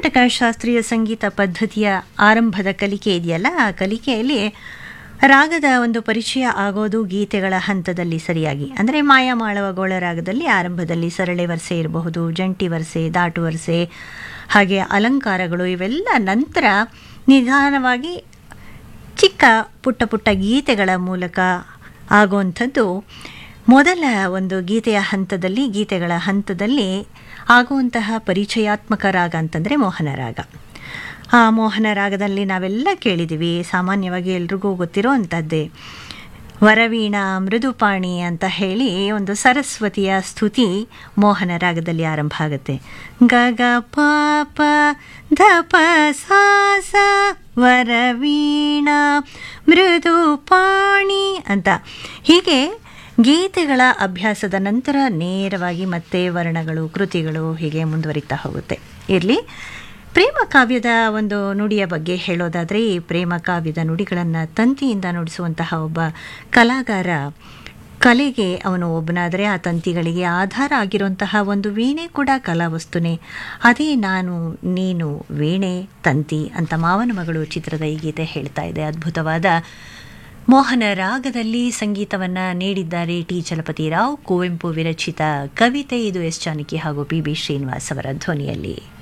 ಕರ್ನಾಟಕ ಶಾಸ್ತ್ರೀಯ ಸಂಗೀತ ಪದ್ಧತಿಯ ಆರಂಭದ ಕಲಿಕೆ ಇದೆಯಲ್ಲ ಆ ಕಲಿಕೆಯಲ್ಲಿ ರಾಗದ ಒಂದು ಪರಿಚಯ ಆಗೋದು ಗೀತೆಗಳ ಹಂತದಲ್ಲಿ ಸರಿಯಾಗಿ ಅಂದರೆ ಮಾಯಾಮಾಳವ ಗೋಳ ರಾಗದಲ್ಲಿ ಆರಂಭದಲ್ಲಿ ಸರಳೆ ವರಸೆ ಇರಬಹುದು ಜಂಟಿ ವರಸೆ ದಾಟು ವರಸೆ ಹಾಗೆ ಅಲಂಕಾರಗಳು ಇವೆಲ್ಲ ನಂತರ ನಿಧಾನವಾಗಿ ಚಿಕ್ಕ ಪುಟ್ಟ ಪುಟ್ಟ ಗೀತೆಗಳ ಮೂಲಕ ಆಗುವಂಥದ್ದು ಮೊದಲ ಒಂದು ಗೀತೆಯ ಹಂತದಲ್ಲಿ ಗೀತೆಗಳ ಹಂತದಲ್ಲಿ ಆಗುವಂತಹ ಪರಿಚಯಾತ್ಮಕ ರಾಗ ಅಂತಂದರೆ ಮೋಹನ ರಾಗ ಆ ಮೋಹನ ರಾಗದಲ್ಲಿ ನಾವೆಲ್ಲ ಕೇಳಿದ್ದೀವಿ ಸಾಮಾನ್ಯವಾಗಿ ಎಲ್ರಿಗೂ ಗೊತ್ತಿರೋ ಅಂಥದ್ದೇ ವರವೀಣ ಮೃದುಪಾಣಿ ಅಂತ ಹೇಳಿ ಒಂದು ಸರಸ್ವತಿಯ ಸ್ತುತಿ ಮೋಹನ ರಾಗದಲ್ಲಿ ಆರಂಭ ಆಗುತ್ತೆ ಗ ಗ ಪ ಪ ಧ ಪ ಸಾ ಸ ವರವೀಣ ಮೃದುಪಾಣಿ ಅಂತ ಹೀಗೆ ಗೀತೆಗಳ ಅಭ್ಯಾಸದ ನಂತರ ನೇರವಾಗಿ ಮತ್ತೆ ವರ್ಣಗಳು ಕೃತಿಗಳು ಹೀಗೆ ಮುಂದುವರಿತಾ ಹೋಗುತ್ತೆ ಇರಲಿ ಪ್ರೇಮ ಕಾವ್ಯದ ಒಂದು ನುಡಿಯ ಬಗ್ಗೆ ಹೇಳೋದಾದರೆ ಈ ಪ್ರೇಮ ಕಾವ್ಯದ ನುಡಿಗಳನ್ನು ತಂತಿಯಿಂದ ನುಡಿಸುವಂತಹ ಒಬ್ಬ ಕಲಾಗಾರ ಕಲೆಗೆ ಅವನು ಒಬ್ಬನಾದರೆ ಆ ತಂತಿಗಳಿಗೆ ಆಧಾರ ಆಗಿರುವಂತಹ ಒಂದು ವೀಣೆ ಕೂಡ ಕಲಾವಸ್ತುನೇ ಅದೇ ನಾನು ನೀನು ವೀಣೆ ತಂತಿ ಅಂತ ಮಾವನ ಮಗಳು ಚಿತ್ರದ ಈ ಗೀತೆ ಹೇಳ್ತಾ ಇದೆ ಅದ್ಭುತವಾದ ಮೋಹನ ರಾಗದಲ್ಲಿ ಸಂಗೀತವನ್ನು ನೀಡಿದ್ದಾರೆ ಟಿ ಚಲಪತಿ ರಾವ್ ಕುವೆಂಪು ವಿರಚಿತ ಕವಿತೆ ಇದು ಎಸ್ ಜಾನಕಿ ಹಾಗೂ ಪಿ ಬಿ ಶ್ರೀನಿವಾಸ್ ಅವರ ಧ್ವನಿಯಲ್ಲಿ